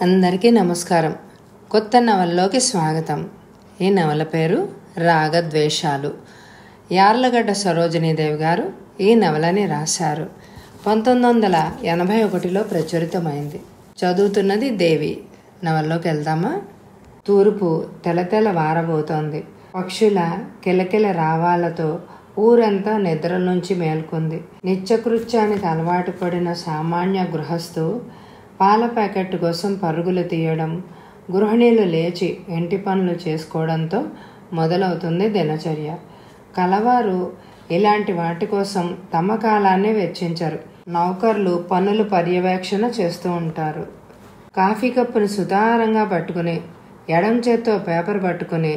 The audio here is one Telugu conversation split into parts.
అందరికీ నమస్కారం కొత్త నవలలోకి స్వాగతం ఈ నవల పేరు రాగద్వేషాలు యార్లగడ్డ సరోజినీదేవి గారు ఈ నవలని రాశారు పంతొమ్మిది వందల ఎనభై ఒకటిలో ప్రచురితమైంది చదువుతున్నది దేవి నవల్లోకి వెళ్దామా తూర్పు తెలతెల వారబోతోంది పక్షుల కిలకిల రావాలతో ఊరంతా నిద్ర నుంచి మేల్కొంది నిత్యకృత్యానికి అలవాటు పడిన సామాన్య గృహస్థు పాల ప్యాకెట్ కోసం పరుగులు తీయడం గృహిణీలు లేచి ఇంటి పనులు చేసుకోవడంతో మొదలవుతుంది దినచర్య కలవారు ఇలాంటి వాటి కోసం తమ కాలాన్ని వెచ్చించరు నౌకర్లు పనులు పర్యవేక్షణ చేస్తూ ఉంటారు కాఫీ కప్పుని సుతారంగా పట్టుకుని ఎడం చేత్తో పేపర్ పట్టుకుని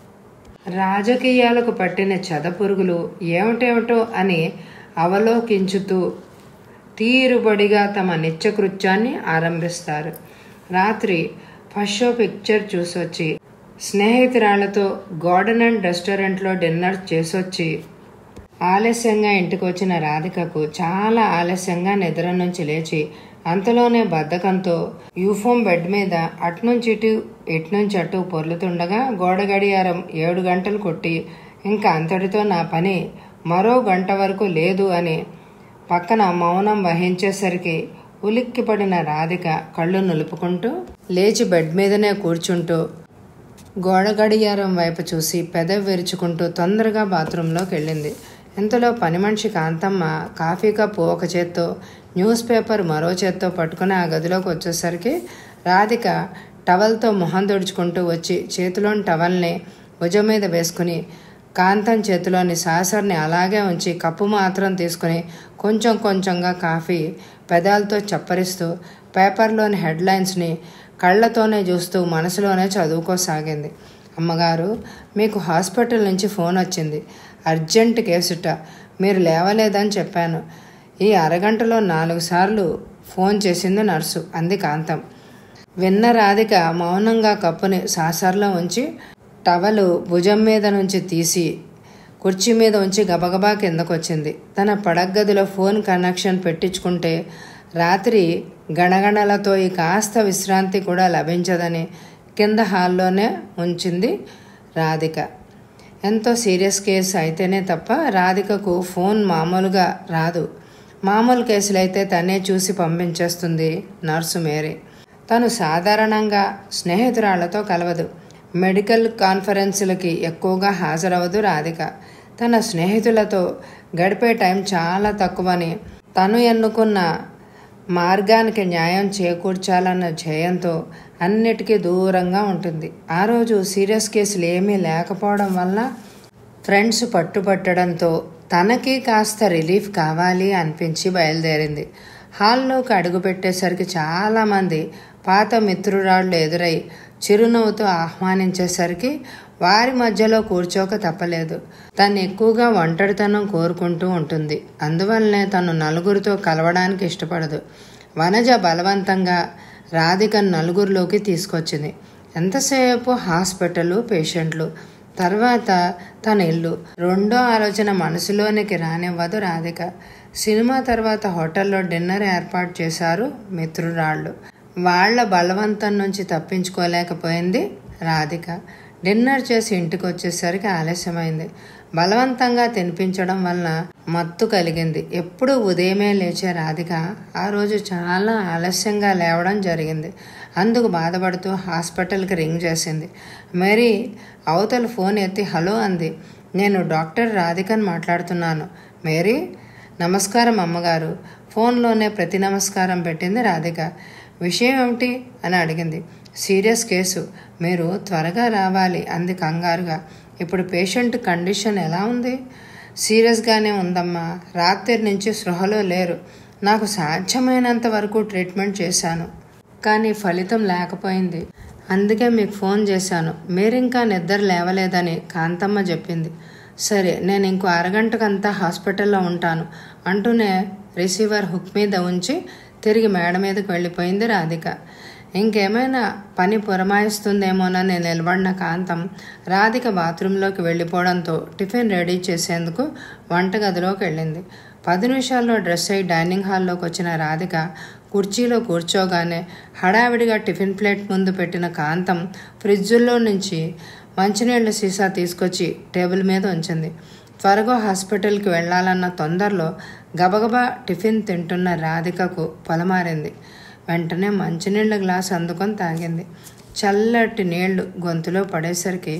రాజకీయాలకు పట్టిన చెదపురుగులు ఏమిటేమిటో అని అవలోకించుతూ తీరుబడిగా తమ నిత్యకృత్యాన్ని ఆరంభిస్తారు రాత్రి ఫస్ట్ షో పిక్చర్ చూసొచ్చి స్నేహితురాళ్లతో గార్డెన్ అండ్ రెస్టారెంట్లో డిన్నర్ చేసొచ్చి ఆలస్యంగా ఇంటికి వచ్చిన రాధికకు చాలా ఆలస్యంగా నిద్ర నుంచి లేచి అంతలోనే బద్ధకంతో యూఫోమ్ బెడ్ మీద అట్నుంచి ఇటు ఇట్నుంచి అటు పొర్లుతుండగా గోడ గడియారం ఏడు గంటలు కొట్టి ఇంకా అంతటితో నా పని మరో గంట వరకు లేదు అని పక్కన మౌనం వహించేసరికి ఉలిక్కిపడిన రాధిక కళ్ళు నులుపుకుంటూ లేచి బెడ్ మీదనే కూర్చుంటూ గోడ గడియారం వైపు చూసి పెదవి విరుచుకుంటూ తొందరగా బాత్రూంలోకి వెళ్ళింది ఇంతలో పని మనిషి కాంతమ్మ కాఫీ కప్పు ఒక చేత్తో న్యూస్ పేపర్ మరో చేత్తో పట్టుకుని ఆ గదిలోకి వచ్చేసరికి రాధిక టవల్తో మొహం తుడుచుకుంటూ వచ్చి చేతిలోని టవల్ని భుజం మీద వేసుకుని కాంతం చేతిలోని సాసర్ని అలాగే ఉంచి కప్పు మాత్రం తీసుకుని కొంచెం కొంచెంగా కాఫీ పెదాలతో చప్పరిస్తూ పేపర్లోని హెడ్లైన్స్ని కళ్ళతోనే చూస్తూ మనసులోనే చదువుకోసాగింది అమ్మగారు మీకు హాస్పిటల్ నుంచి ఫోన్ వచ్చింది అర్జెంట్ కేసుట మీరు లేవలేదని చెప్పాను ఈ అరగంటలో నాలుగు సార్లు ఫోన్ చేసింది నర్సు అంది కాంతం విన్న రాధిక మౌనంగా కప్పుని సాసర్లో ఉంచి టవలు భుజం మీద నుంచి తీసి కుర్చీ మీద ఉంచి గబగబా కిందకొచ్చింది తన పడగ్గదిలో ఫోన్ కనెక్షన్ పెట్టించుకుంటే రాత్రి గణగణలతో ఈ కాస్త విశ్రాంతి కూడా లభించదని కింద హాల్లోనే ఉంచింది రాధిక ఎంతో సీరియస్ కేసు అయితేనే తప్ప రాధికకు ఫోన్ మామూలుగా రాదు మామూలు కేసులైతే తనే చూసి పంపించేస్తుంది నర్సు మేరీ తను సాధారణంగా స్నేహితురాళ్లతో కలవదు మెడికల్ కాన్ఫరెన్సులకి ఎక్కువగా హాజరవదు రాధిక తన స్నేహితులతో గడిపే టైం చాలా తక్కువని తను ఎన్నుకున్న మార్గానికి న్యాయం చేకూర్చాలన్న ధ్యేయంతో అన్నిటికీ దూరంగా ఉంటుంది ఆ రోజు సీరియస్ కేసులు ఏమీ లేకపోవడం వల్ల ఫ్రెండ్స్ పట్టుపట్టడంతో తనకి కాస్త రిలీఫ్ కావాలి అనిపించి బయలుదేరింది హాల్లోకి అడుగుపెట్టేసరికి చాలామంది పాత మిత్రురాళ్ళు ఎదురై చిరునవ్వుతో ఆహ్వానించేసరికి వారి మధ్యలో కూర్చోక తప్పలేదు తను ఎక్కువగా ఒంటరితనం కోరుకుంటూ ఉంటుంది అందువల్లనే తను నలుగురితో కలవడానికి ఇష్టపడదు వనజ బలవంతంగా రాధికను నలుగురిలోకి తీసుకొచ్చింది ఎంతసేపు హాస్పిటల్ పేషెంట్లు తర్వాత తన ఇల్లు రెండో ఆలోచన మనసులోనికి రానివ్వదు రాధిక సినిమా తర్వాత హోటల్లో డిన్నర్ ఏర్పాటు చేశారు మిత్రురాళ్ళు వాళ్ల బలవంతం నుంచి తప్పించుకోలేకపోయింది రాధిక డిన్నర్ చేసి ఇంటికి వచ్చేసరికి ఆలస్యమైంది బలవంతంగా తినిపించడం వలన మత్తు కలిగింది ఎప్పుడు ఉదయమే లేచే రాధిక ఆ రోజు చాలా ఆలస్యంగా లేవడం జరిగింది అందుకు బాధపడుతూ హాస్పిటల్కి రింగ్ చేసింది మరి అవతల ఫోన్ ఎత్తి హలో అంది నేను డాక్టర్ రాధికని మాట్లాడుతున్నాను మేరీ నమస్కారం అమ్మగారు ఫోన్లోనే ప్రతి నమస్కారం పెట్టింది రాధిక విషయం ఏమిటి అని అడిగింది సీరియస్ కేసు మీరు త్వరగా రావాలి అంది కంగారుగా ఇప్పుడు పేషెంట్ కండిషన్ ఎలా ఉంది సీరియస్గానే ఉందమ్మా రాత్రి నుంచి స్పృహలో లేరు నాకు సాధ్యమైనంత వరకు ట్రీట్మెంట్ చేశాను కానీ ఫలితం లేకపోయింది అందుకే మీకు ఫోన్ చేశాను మీరింకా నిద్ర లేవలేదని కాంతమ్మ చెప్పింది సరే నేను ఇంకో అరగంటకంతా హాస్పిటల్లో ఉంటాను అంటూనే రిసీవర్ హుక్ మీద ఉంచి తిరిగి మేడ మీదకి వెళ్ళిపోయింది రాధిక ఇంకేమైనా పని పురమాయిస్తుందేమోనని నిలబడిన కాంతం రాధిక బాత్రూంలోకి వెళ్ళిపోవడంతో టిఫిన్ రెడీ చేసేందుకు వంటగదిలోకి వెళ్ళింది పది నిమిషాల్లో డ్రెస్ అయి డైనింగ్ హాల్లోకి వచ్చిన రాధిక కుర్చీలో కూర్చోగానే హడావిడిగా టిఫిన్ ప్లేట్ ముందు పెట్టిన కాంతం ఫ్రిడ్జుల్లో నుంచి మంచినీళ్ళ సీసా తీసుకొచ్చి టేబుల్ మీద ఉంచింది త్వరగా హాస్పిటల్కి వెళ్ళాలన్న తొందరలో గబగబా టిఫిన్ తింటున్న రాధికకు పొలమారింది వెంటనే మంచినీళ్ళ గ్లాస్ అందుకొని తాగింది చల్లటి నీళ్లు గొంతులో పడేసరికి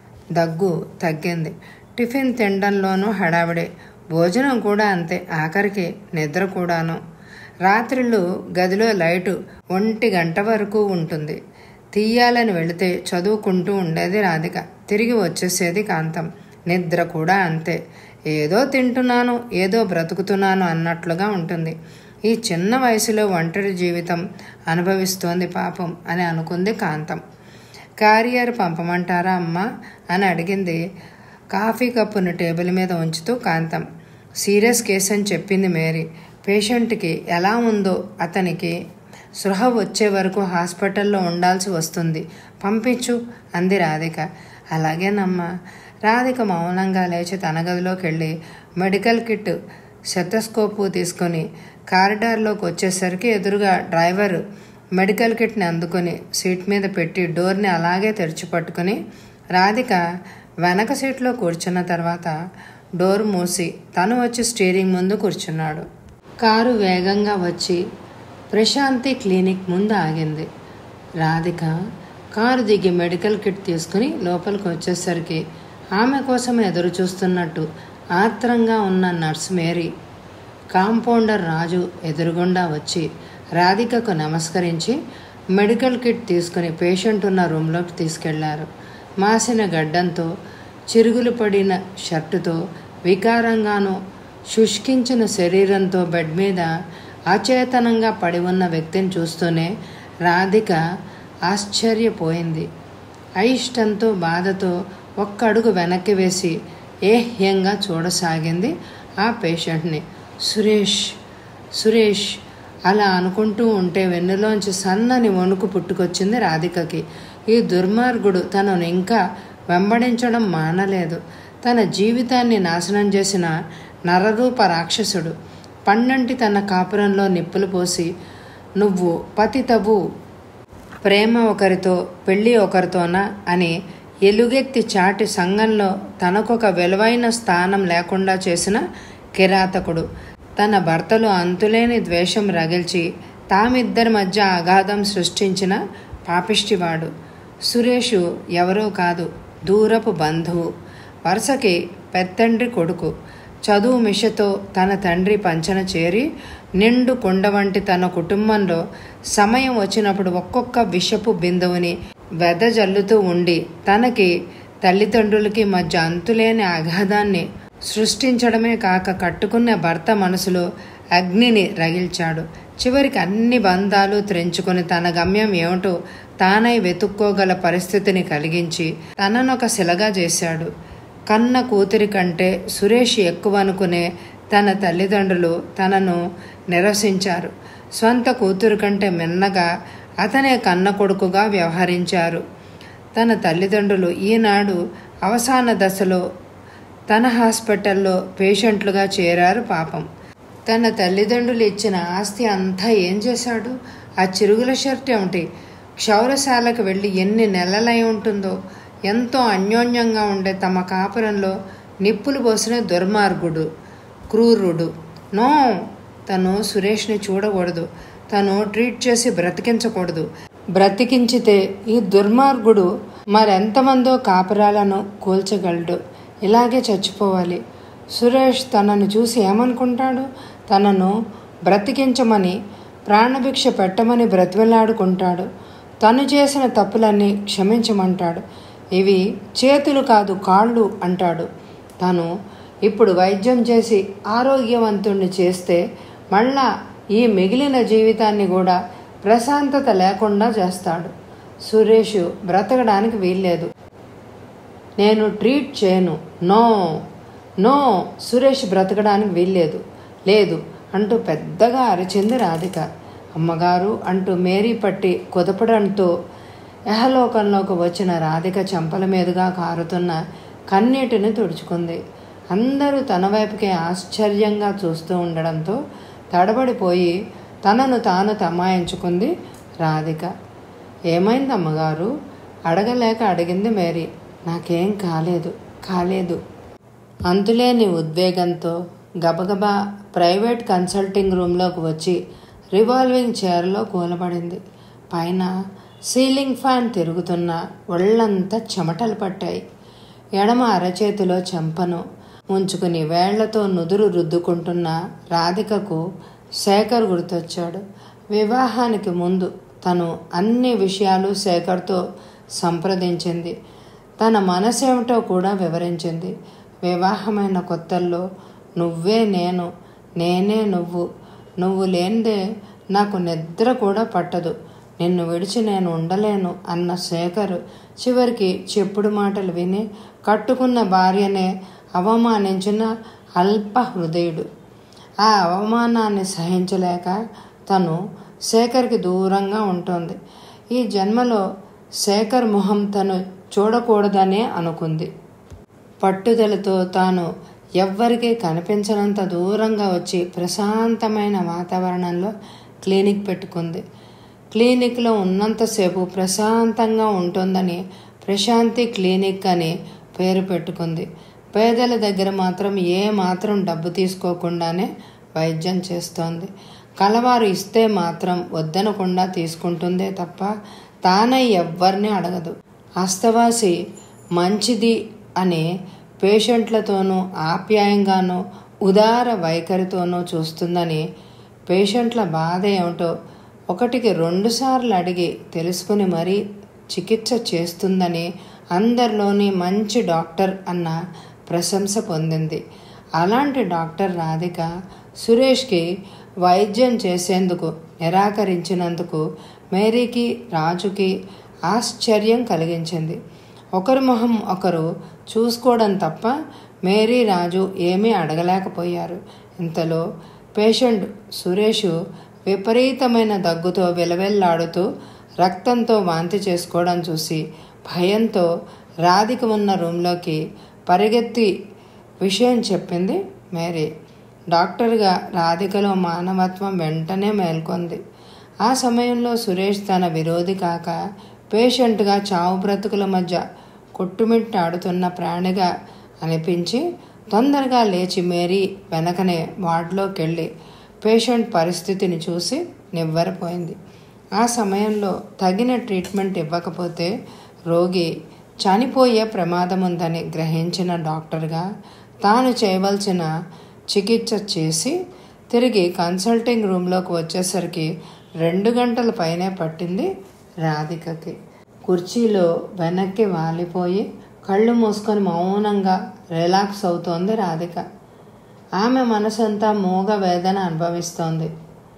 దగ్గు తగ్గింది టిఫిన్ తినడంలోనూ హడావిడే భోజనం కూడా అంతే ఆఖరికి నిద్ర కూడాను రాత్రిళ్ళు గదిలో లైటు ఒంటి గంట వరకు ఉంటుంది తీయాలని వెళితే చదువుకుంటూ ఉండేది రాధిక తిరిగి వచ్చేసేది కాంతం నిద్ర కూడా అంతే ఏదో తింటున్నాను ఏదో బ్రతుకుతున్నాను అన్నట్లుగా ఉంటుంది ఈ చిన్న వయసులో ఒంటరి జీవితం అనుభవిస్తోంది పాపం అని అనుకుంది కాంతం క్యారియర్ పంపమంటారా అమ్మా అని అడిగింది కాఫీ కప్పును టేబుల్ మీద ఉంచుతూ కాంతం సీరియస్ కేసు అని చెప్పింది మేరీ పేషెంట్కి ఎలా ఉందో అతనికి సృహ వచ్చే వరకు హాస్పిటల్లో ఉండాల్సి వస్తుంది పంపించు అంది రాధిక అలాగేనమ్మా రాధిక మౌనంగా లేచి తన గదిలోకి వెళ్ళి మెడికల్ కిట్ శతస్కోపు తీసుకొని కారిడార్లోకి వచ్చేసరికి ఎదురుగా డ్రైవర్ మెడికల్ కిట్ని అందుకొని సీట్ మీద పెట్టి డోర్ని అలాగే తెరిచి పట్టుకుని రాధిక వెనక సీట్లో కూర్చున్న తర్వాత డోర్ మూసి తను వచ్చి స్టీరింగ్ ముందు కూర్చున్నాడు కారు వేగంగా వచ్చి ప్రశాంతి క్లినిక్ ముందు ఆగింది రాధిక కారు దిగి మెడికల్ కిట్ తీసుకుని లోపలికి వచ్చేసరికి ఆమె కోసం ఎదురు చూస్తున్నట్టు ఆత్రంగా ఉన్న నర్స్ మేరీ కాంపౌండర్ రాజు ఎదురుగుండా వచ్చి రాధికకు నమస్కరించి మెడికల్ కిట్ తీసుకుని పేషెంట్ ఉన్న రూమ్లోకి తీసుకెళ్లారు మాసిన గడ్డంతో చిరుగులు పడిన షర్టుతో వికారంగానూ శుష్కించిన శరీరంతో బెడ్ మీద అచేతనంగా పడి ఉన్న వ్యక్తిని చూస్తూనే రాధిక ఆశ్చర్యపోయింది అయిష్టంతో బాధతో ఒక్క అడుగు వెనక్కి వేసి ఏహ్యంగా చూడసాగింది ఆ పేషెంట్ని సురేష్ సురేష్ అలా అనుకుంటూ ఉంటే వెన్నులోంచి సన్నని వణుకు పుట్టుకొచ్చింది రాధికకి ఈ దుర్మార్గుడు తనను ఇంకా వెంబడించడం మానలేదు తన జీవితాన్ని నాశనం చేసిన నరరూప రాక్షసుడు పన్నంటి తన కాపురంలో నిప్పులు పోసి నువ్వు పతితవు ప్రేమ ఒకరితో పెళ్ళి ఒకరితోనా అని ఎలుగెత్తి చాటి సంఘంలో తనకొక విలువైన స్థానం లేకుండా చేసిన కిరాతకుడు తన భర్తలో అంతులేని ద్వేషం రగిల్చి తామిద్దరి మధ్య అగాధం సృష్టించిన పాపిష్టివాడు సురేషు ఎవరో కాదు దూరపు బంధువు వరుసకి పెత్తండ్రి కొడుకు చదువు మిషతో తన తండ్రి పంచన చేరి నిండు కొండ వంటి తన కుటుంబంలో సమయం వచ్చినప్పుడు ఒక్కొక్క విషపు బిందువుని వెదజల్లుతూ ఉండి తనకి తల్లిదండ్రులకి మధ్య అంతులేని అగాధాన్ని సృష్టించడమే కాక కట్టుకున్న భర్త మనసులో అగ్నిని రగిల్చాడు చివరికి అన్ని బంధాలు త్రెంచుకొని తన గమ్యం ఏమిటో తానై వెతుక్కోగల పరిస్థితిని కలిగించి తననొక శిలగా చేశాడు కన్న కూతురి కంటే సురేష్ ఎక్కువ అనుకునే తన తల్లిదండ్రులు తనను నిరసించారు స్వంత కూతురు కంటే మిన్నగా అతనే కన్న కొడుకుగా వ్యవహరించారు తన తల్లిదండ్రులు ఈనాడు అవసాన దశలో తన హాస్పిటల్లో పేషెంట్లుగా చేరారు పాపం తన తల్లిదండ్రులు ఇచ్చిన ఆస్తి అంతా ఏం చేశాడు ఆ చిరుగుల షర్ట్ ఏమిటి క్షౌరశాలకు వెళ్ళి ఎన్ని నెలలై ఉంటుందో ఎంతో అన్యోన్యంగా ఉండే తమ కాపురంలో నిప్పులు పోసిన దుర్మార్గుడు క్రూరుడు నో తను సురేష్ని చూడకూడదు తను ట్రీట్ చేసి బ్రతికించకూడదు బ్రతికించితే ఈ దుర్మార్గుడు మరెంతమందో కాపురాలను కూల్చగలడు ఇలాగే చచ్చిపోవాలి సురేష్ తనను చూసి ఏమనుకుంటాడు తనను బ్రతికించమని ప్రాణభిక్ష పెట్టమని బ్రతిమలాడుకుంటాడు తను చేసిన తప్పులన్నీ క్షమించమంటాడు ఇవి చేతులు కాదు కాళ్ళు అంటాడు తను ఇప్పుడు వైద్యం చేసి ఆరోగ్యవంతుణ్ణి చేస్తే మళ్ళా ఈ మిగిలిన జీవితాన్ని కూడా ప్రశాంతత లేకుండా చేస్తాడు సురేష్ బ్రతకడానికి వీల్లేదు నేను ట్రీట్ చేయను నో నో సురేష్ బ్రతకడానికి వీల్లేదు లేదు అంటూ పెద్దగా అరిచింది రాధిక అమ్మగారు అంటూ మేరీ పట్టి కుదపడంతో యహలోకంలోకి వచ్చిన రాధిక చెంపల మీదుగా కారుతున్న కన్నీటిని తుడుచుకుంది అందరూ తన వైపుకే ఆశ్చర్యంగా చూస్తూ ఉండడంతో తడబడిపోయి తనను తాను తమాయించుకుంది రాధిక ఏమైంది అమ్మగారు అడగలేక అడిగింది మేరీ నాకేం కాలేదు కాలేదు అంతులేని ఉద్వేగంతో గబగబా ప్రైవేట్ కన్సల్టింగ్ రూమ్లోకి వచ్చి రివాల్వింగ్ చైర్లో కూలబడింది పైన సీలింగ్ ఫ్యాన్ తిరుగుతున్న ఒళ్ళంతా చెమటలు పట్టాయి ఎడమ అరచేతిలో చెంపను ఉంచుకుని వేళ్లతో నుదురు రుద్దుకుంటున్న రాధికకు శేఖర్ గుర్తొచ్చాడు వివాహానికి ముందు తను అన్ని విషయాలు శేఖర్తో సంప్రదించింది తన మనసేమిటో కూడా వివరించింది వివాహమైన కొత్తల్లో నువ్వే నేను నేనే నువ్వు నువ్వు లేనిదే నాకు నిద్ర కూడా పట్టదు నిన్ను విడిచి నేను ఉండలేను అన్న శేఖర్ చివరికి చెప్పుడు మాటలు విని కట్టుకున్న భార్యనే అవమానించిన అల్ప హృదయుడు ఆ అవమానాన్ని సహించలేక తను శేఖర్కి దూరంగా ఉంటుంది ఈ జన్మలో శేఖర్ మొహం తను చూడకూడదనే అనుకుంది పట్టుదలతో తాను ఎవ్వరికీ కనిపించనంత దూరంగా వచ్చి ప్రశాంతమైన వాతావరణంలో క్లినిక్ పెట్టుకుంది క్లినిక్లో ఉన్నంతసేపు ప్రశాంతంగా ఉంటుందని ప్రశాంతి క్లినిక్ అని పేరు పెట్టుకుంది పేదల దగ్గర మాత్రం ఏ మాత్రం డబ్బు తీసుకోకుండానే వైద్యం చేస్తోంది కలవారు ఇస్తే మాత్రం వద్దనకుండా తీసుకుంటుందే తప్ప తానే ఎవ్వరిని అడగదు అస్తవాసి మంచిది అనే పేషెంట్లతోనూ ఆప్యాయంగానూ ఉదార వైఖరితోనూ చూస్తుందని పేషెంట్ల బాధ ఏమిటో ఒకటికి రెండుసార్లు అడిగి తెలుసుకుని మరీ చికిత్స చేస్తుందని అందరిలోని మంచి డాక్టర్ అన్న ప్రశంస పొందింది అలాంటి డాక్టర్ రాధిక సురేష్కి వైద్యం చేసేందుకు నిరాకరించినందుకు మేరీకి రాజుకి ఆశ్చర్యం కలిగించింది ఒకరి మొహం ఒకరు చూసుకోవడం తప్ప మేరీ రాజు ఏమీ అడగలేకపోయారు ఇంతలో పేషెంట్ సురేష్ విపరీతమైన దగ్గుతో విలవెల్లాడుతూ రక్తంతో వాంతి చేసుకోవడం చూసి భయంతో రాధిక ఉన్న రూమ్లోకి పరిగెత్తి విషయం చెప్పింది మేరీ డాక్టర్గా రాధికలో మానవత్వం వెంటనే మేల్కొంది ఆ సమయంలో సురేష్ తన విరోధి కాక పేషెంట్గా చావు బ్రతుకుల మధ్య కొట్టుమిట్టాడుతున్న ప్రాణిగా అనిపించి తొందరగా లేచి మేరీ వెనకనే వార్డులోకి వెళ్ళి పేషెంట్ పరిస్థితిని చూసి నివ్వెరపోయింది ఆ సమయంలో తగిన ట్రీట్మెంట్ ఇవ్వకపోతే రోగి చనిపోయే ప్రమాదం ఉందని గ్రహించిన డాక్టర్గా తాను చేయవలసిన చికిత్స చేసి తిరిగి కన్సల్టింగ్ రూమ్లోకి వచ్చేసరికి రెండు గంటల పైనే పట్టింది రాధికకి కుర్చీలో వెనక్కి వాలిపోయి కళ్ళు మూసుకొని మౌనంగా రిలాక్స్ అవుతోంది రాధిక ఆమె మనసంతా మూగ వేదన అనుభవిస్తోంది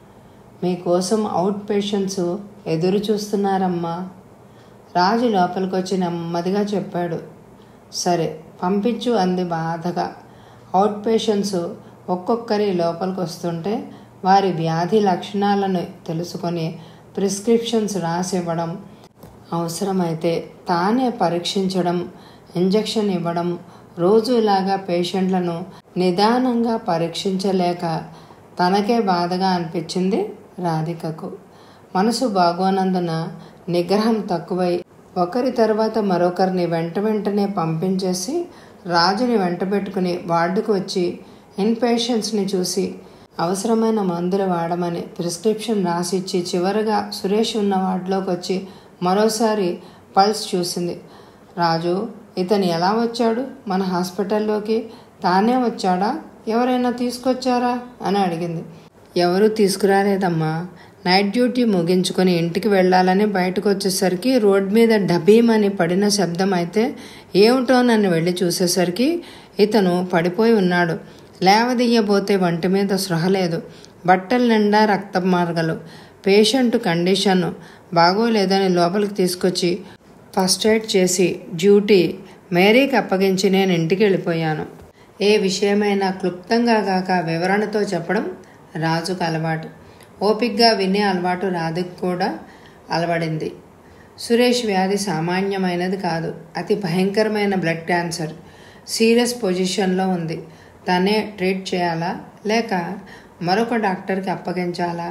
మీకోసం అవుట్ పేషెంట్స్ ఎదురు చూస్తున్నారమ్మా రాజు లోపలికి వచ్చి నెమ్మదిగా చెప్పాడు సరే పంపించు అంది బాధగా అవుట్ పేషెంట్స్ ఒక్కొక్కరి లోపలికి వస్తుంటే వారి వ్యాధి లక్షణాలను తెలుసుకొని ప్రిస్క్రిప్షన్స్ రాసివ్వడం అవసరమైతే తానే పరీక్షించడం ఇంజెక్షన్ ఇవ్వడం రోజులాగా పేషెంట్లను నిదానంగా పరీక్షించలేక తనకే బాధగా అనిపించింది రాధికకు మనసు బాగోనందున నిగ్రహం తక్కువై ఒకరి తర్వాత మరొకరిని వెంట వెంటనే పంపించేసి రాజుని వెంట పెట్టుకుని వార్డుకు వచ్చి ఇన్ పేషెంట్స్ని చూసి అవసరమైన మందులు వాడమని ప్రిస్క్రిప్షన్ రాసిచ్చి చివరగా సురేష్ ఉన్న వార్డులోకి వచ్చి మరోసారి పల్స్ చూసింది రాజు ఇతను ఎలా వచ్చాడు మన హాస్పిటల్లోకి తానే వచ్చాడా ఎవరైనా తీసుకొచ్చారా అని అడిగింది ఎవరు తీసుకురాలేదమ్మా నైట్ డ్యూటీ ముగించుకొని ఇంటికి వెళ్ళాలని బయటకు వచ్చేసరికి రోడ్ మీద డబీమని పడిన శబ్దం అయితే ఏమిటో నన్ను వెళ్ళి చూసేసరికి ఇతను పడిపోయి ఉన్నాడు లేవదీయబోతే వంటి మీద స్పృహ లేదు బట్టల నిండా రక్త మార్గలు పేషెంట్ కండిషన్ బాగోలేదని లోపలికి తీసుకొచ్చి ఫస్ట్ ఎయిడ్ చేసి డ్యూటీ మేరీకి అప్పగించి నేను ఇంటికి వెళ్ళిపోయాను ఏ విషయమైనా క్లుప్తంగా కాక వివరణతో చెప్పడం రాజుకు అలవాటు ఓపిగ్గా వినే అలవాటు రాధకు కూడా అలవడింది సురేష్ వ్యాధి సామాన్యమైనది కాదు అతి భయంకరమైన బ్లడ్ క్యాన్సర్ సీరియస్ పొజిషన్లో ఉంది తనే ట్రీట్ చేయాలా లేక మరొక డాక్టర్కి అప్పగించాలా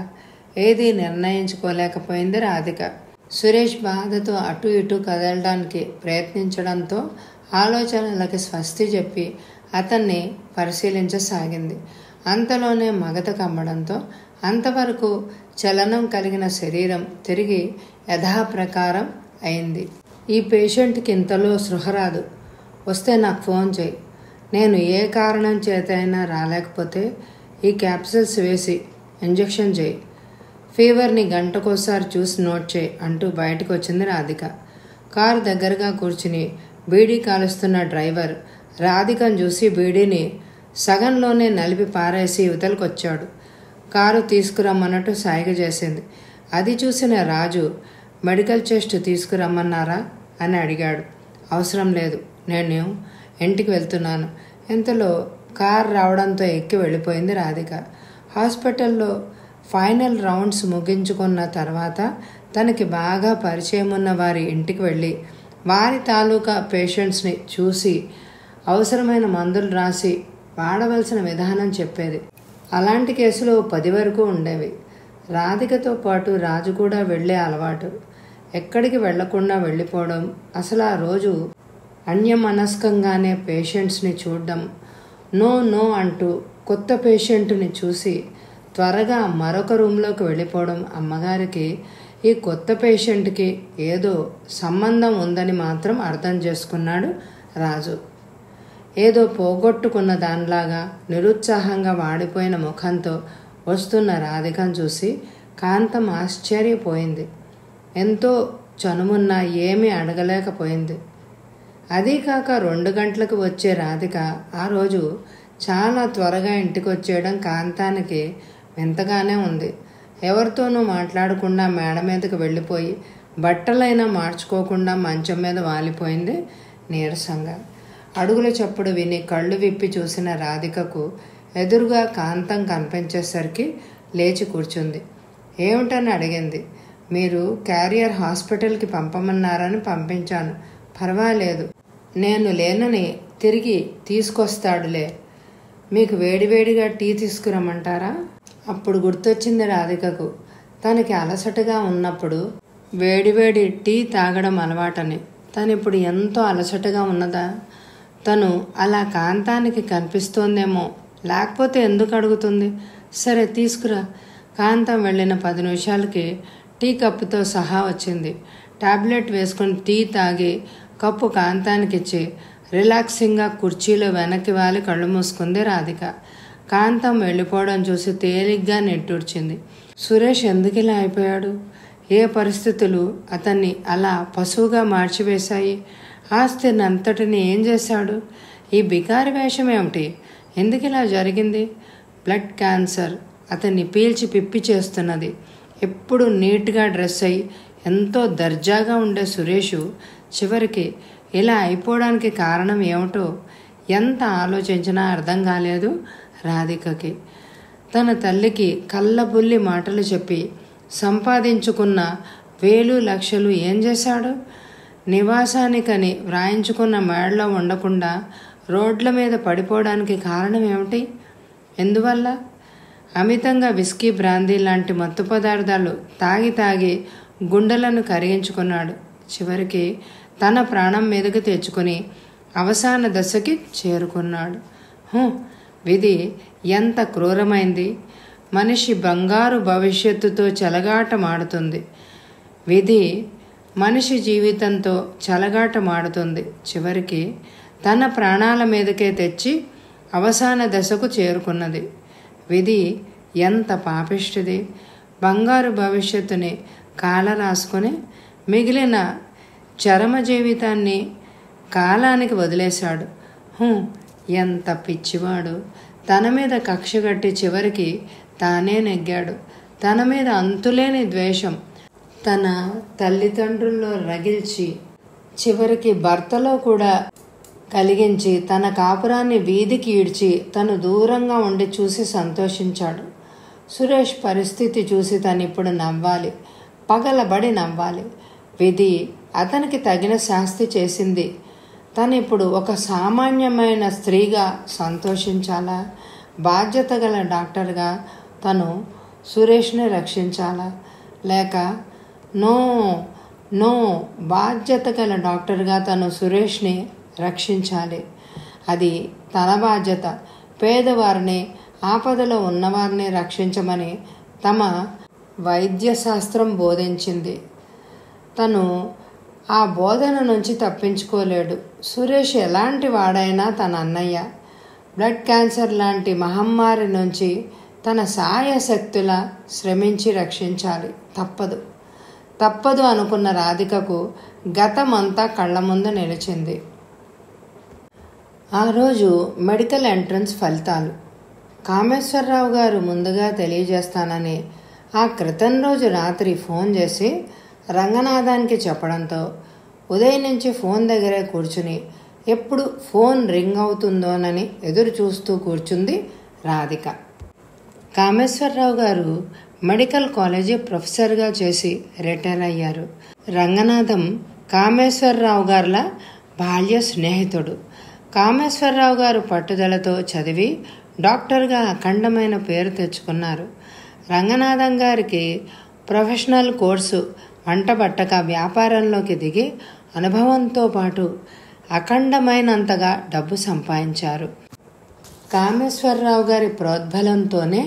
ఏదీ నిర్ణయించుకోలేకపోయింది రాధిక సురేష్ బాధతో అటు ఇటు కదలడానికి ప్రయత్నించడంతో ఆలోచనలకి స్వస్తి చెప్పి అతన్ని పరిశీలించసాగింది అంతలోనే మగత కమ్మడంతో అంతవరకు చలనం కలిగిన శరీరం తిరిగి యథాప్రకారం అయింది ఈ పేషెంట్కి ఇంతలో సృహ రాదు వస్తే నాకు ఫోన్ చేయి నేను ఏ కారణం చేతైనా రాలేకపోతే ఈ క్యాప్సిల్స్ వేసి ఇంజెక్షన్ చేయి ఫీవర్ని గంటకోసారి చూసి నోట్ చేయి అంటూ బయటకు వచ్చింది రాధిక కారు దగ్గరగా కూర్చుని బీడీ కాలుస్తున్న డ్రైవర్ రాధికను చూసి బీడీని సగంలోనే నలిపి పారేసి ఇవతలకు వచ్చాడు కారు తీసుకురమ్మన్నట్టు సాయిగ చేసింది అది చూసిన రాజు మెడికల్ చెస్ట్ తీసుకురమ్మన్నారా అని అడిగాడు అవసరం లేదు నేను ఇంటికి వెళ్తున్నాను ఇంతలో కార్ రావడంతో ఎక్కి వెళ్ళిపోయింది రాధిక హాస్పిటల్లో ఫైనల్ రౌండ్స్ ముగించుకున్న తర్వాత తనకి బాగా పరిచయం ఉన్న వారి ఇంటికి వెళ్ళి వారి తాలూకా పేషెంట్స్ని చూసి అవసరమైన మందులు రాసి వాడవలసిన విధానం చెప్పేది అలాంటి కేసులు పది వరకు ఉండేవి రాధికతో పాటు రాజు కూడా వెళ్ళే అలవాటు ఎక్కడికి వెళ్లకుండా వెళ్ళిపోవడం అసలు ఆ రోజు అన్యమనస్కంగానే పేషెంట్స్ని చూడడం నో నో అంటూ కొత్త పేషెంట్ని చూసి త్వరగా మరొక రూమ్లోకి వెళ్ళిపోవడం అమ్మగారికి ఈ కొత్త పేషెంట్కి ఏదో సంబంధం ఉందని మాత్రం అర్థం చేసుకున్నాడు రాజు ఏదో పోగొట్టుకున్న దానిలాగా నిరుత్సాహంగా వాడిపోయిన ముఖంతో వస్తున్న రాధికను చూసి కాంతం ఆశ్చర్యపోయింది ఎంతో చనుమున్నా ఏమీ అడగలేకపోయింది అదీ కాక రెండు గంటలకు వచ్చే రాధిక ఆ రోజు చాలా త్వరగా ఇంటికి వచ్చేయడం కాంతానికి వింతగానే ఉంది ఎవరితోనూ మాట్లాడకుండా మేడ మీదకి వెళ్ళిపోయి బట్టలైనా మార్చుకోకుండా మంచం మీద వాలిపోయింది నీరసంగా అడుగుల చప్పుడు విని కళ్ళు విప్పి చూసిన రాధికకు ఎదురుగా కాంతం కనిపించేసరికి లేచి కూర్చుంది ఏమిటని అడిగింది మీరు క్యారియర్ హాస్పిటల్కి పంపమన్నారని పంపించాను పర్వాలేదు నేను లేనని తిరిగి తీసుకొస్తాడులే మీకు వేడివేడిగా టీ తీసుకురమ్మంటారా అప్పుడు గుర్తొచ్చింది రాధికకు తనకి అలసటగా ఉన్నప్పుడు వేడివేడి టీ తాగడం అలవాటని తను ఇప్పుడు ఎంతో అలసటగా ఉన్నదా తను అలా కాంతానికి కనిపిస్తోందేమో లేకపోతే ఎందుకు అడుగుతుంది సరే తీసుకురా కాంతం వెళ్ళిన పది నిమిషాలకి టీ కప్పుతో సహా వచ్చింది టాబ్లెట్ వేసుకుని టీ తాగి కప్పు కాంతానికి ఇచ్చి రిలాక్సింగ్గా కుర్చీలో వెనక్కి వాలి కళ్ళు మూసుకుంది రాధిక కాంతం వెళ్ళిపోవడం చూసి తేలిగ్గా నెట్టూర్చింది సురేష్ ఎందుకు ఇలా అయిపోయాడు ఏ పరిస్థితులు అతన్ని అలా పశువుగా మార్చివేశాయి ఆస్తిని అంతటిని ఏం చేశాడు ఈ బికారి వేషం ఏమిటి ఎందుకు ఇలా జరిగింది బ్లడ్ క్యాన్సర్ అతన్ని పీల్చి పిప్పి చేస్తున్నది ఎప్పుడు నీట్గా డ్రెస్ అయి ఎంతో దర్జాగా ఉండే సురేషు చివరికి ఇలా అయిపోవడానికి కారణం ఏమిటో ఎంత ఆలోచించినా అర్థం కాలేదు రాధికకి తన తల్లికి కళ్ళబుల్లి మాటలు చెప్పి సంపాదించుకున్న వేలు లక్షలు ఏం చేశాడు నివాసానికని వ్రాయించుకున్న మేడలో ఉండకుండా రోడ్ల మీద పడిపోవడానికి కారణం ఏమిటి ఎందువల్ల అమితంగా విస్కీ బ్రాందీ లాంటి మత్తు పదార్థాలు తాగి తాగి గుండెలను కరిగించుకున్నాడు చివరికి తన ప్రాణం మీదకు తెచ్చుకుని అవసాన దశకి చేరుకున్నాడు హూ, విధి ఎంత క్రూరమైంది మనిషి బంగారు భవిష్యత్తుతో చెలగాటమాడుతుంది విధి మనిషి జీవితంతో చెలగాటమాడుతుంది చివరికి తన ప్రాణాల మీదకే తెచ్చి అవసాన దశకు చేరుకున్నది విధి ఎంత పాపిష్టిది బంగారు భవిష్యత్తుని కాల రాసుకొని మిగిలిన చరమ జీవితాన్ని కాలానికి వదిలేశాడు హూ, ఎంత పిచ్చివాడు తన మీద కక్ష కట్టి చివరికి తానే నెగ్గాడు తన మీద అంతులేని ద్వేషం తన తల్లిదండ్రుల్లో రగిల్చి చివరికి భర్తలో కూడా కలిగించి తన కాపురాన్ని వీధికి ఈడ్చి తను దూరంగా ఉండి చూసి సంతోషించాడు సురేష్ పరిస్థితి చూసి తను ఇప్పుడు నవ్వాలి పగలబడి నవ్వాలి విధి అతనికి తగిన శాస్తి చేసింది తను ఇప్పుడు ఒక సామాన్యమైన స్త్రీగా సంతోషించాలా బాధ్యత గల డాక్టర్గా తను సురేష్ని రక్షించాలా లేక నో నో బాధ్యత గల డాక్టర్గా తను సురేష్ని రక్షించాలి అది తన బాధ్యత పేదవారిని ఆపదలో ఉన్నవారిని రక్షించమని తమ వైద్యశాస్త్రం బోధించింది తను ఆ బోధన నుంచి తప్పించుకోలేడు సురేష్ ఎలాంటి వాడైనా తన అన్నయ్య బ్లడ్ క్యాన్సర్ లాంటి మహమ్మారి నుంచి తన సాయశక్తుల శ్రమించి రక్షించాలి తప్పదు తప్పదు అనుకున్న రాధికకు గతమంతా కళ్ళ ముందు నిలిచింది ఆ రోజు మెడికల్ ఎంట్రన్స్ ఫలితాలు కామేశ్వరరావు గారు ముందుగా తెలియజేస్తానని ఆ క్రితం రోజు రాత్రి ఫోన్ చేసి రంగనాథానికి చెప్పడంతో ఉదయం నుంచి ఫోన్ దగ్గరే కూర్చుని ఎప్పుడు ఫోన్ రింగ్ అవుతుందోనని ఎదురు చూస్తూ కూర్చుంది రాధిక కామేశ్వరరావు గారు మెడికల్ కాలేజీ ప్రొఫెసర్గా చేసి రిటైర్ అయ్యారు రంగనాథం కామేశ్వరరావు గారుల బాల్య స్నేహితుడు కామేశ్వరరావు గారు పట్టుదలతో చదివి డాక్టర్గా అఖండమైన పేరు తెచ్చుకున్నారు రంగనాథం గారికి ప్రొఫెషనల్ కోర్సు వంటబట్టక వ్యాపారంలోకి దిగి అనుభవంతో పాటు అఖండమైనంతగా డబ్బు సంపాదించారు కామేశ్వరరావు గారి ప్రోద్బలంతోనే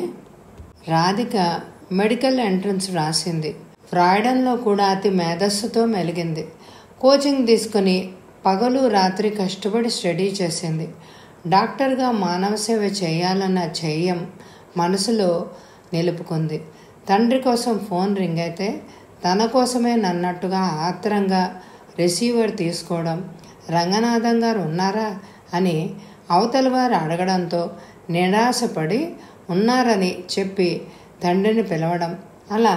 రాధిక మెడికల్ ఎంట్రన్స్ వ్రాసింది వ్రాయడంలో కూడా అతి మేధస్సుతో మెలిగింది కోచింగ్ తీసుకుని పగలు రాత్రి కష్టపడి స్టడీ చేసింది డాక్టర్గా మానవ సేవ చేయాలన్న చెయ్యం మనసులో నిలుపుకుంది తండ్రి కోసం ఫోన్ రింగ్ అయితే తన కోసమే నన్నట్టుగా ఆత్రంగా రిసీవర్ తీసుకోవడం రంగనాథం గారు ఉన్నారా అని అవతల వారు అడగడంతో నిరాశపడి ఉన్నారని చెప్పి తండ్రిని పిలవడం అలా